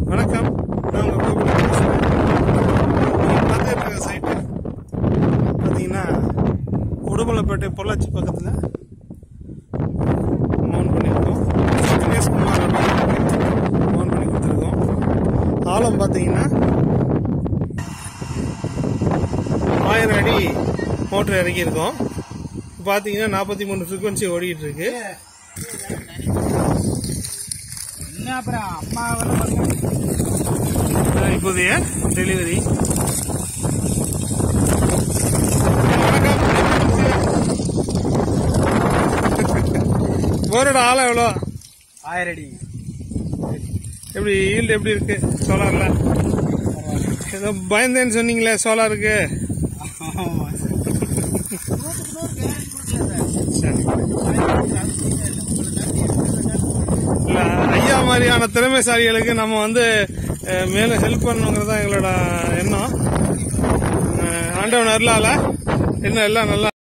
வணக்கம் நான் உங்கள் கோகுல பேசுகிறேன் நீங்கள் பார்த்துட்டு இருக்க சைட்டு பார்த்தீங்கன்னா உடுமலைப்பேட்டை பொள்ளாச்சி பக்கத்தில் மவுண்ட் பண்ணியிருக்கோம் தினேஷ்குமார் அப்படின்னு மவுண்ட் பண்ணி கொடுத்துருக்கோம் ஆழம் பார்த்தீங்கன்னா ஆயிரம் அடி மோட்டர் இறக்கியிருக்கோம் பார்த்தீங்கன்னா நாற்பத்தி மூணு ஃப்ரீக்வன்சி ஓடிட்டு இருக்கு என்ன அப்புறம் அம்மா வரல பாருங்க அஹ் இப்போதைய டெலிவரி போரோட ஆழம் எவ்வளோ ஆயிரம் அடி எப்படி ஈல்டு எப்படி இருக்கு சோலார்ல ஏதோ பயந்தேன்னு சொன்னீங்களே சோலாருக்கு ஆமா சரி இல்ல ஐயா மாதிரியான திறமைசாலிகளுக்கு நம்ம வந்து அஹ், மேலும் ஹெல்ப் பண்ணணுங்கிறது தான் எங்களோட எண்ணம் அஹ், ஆண்டவன் அருளால இன்னும் எல்லாம் நல்லா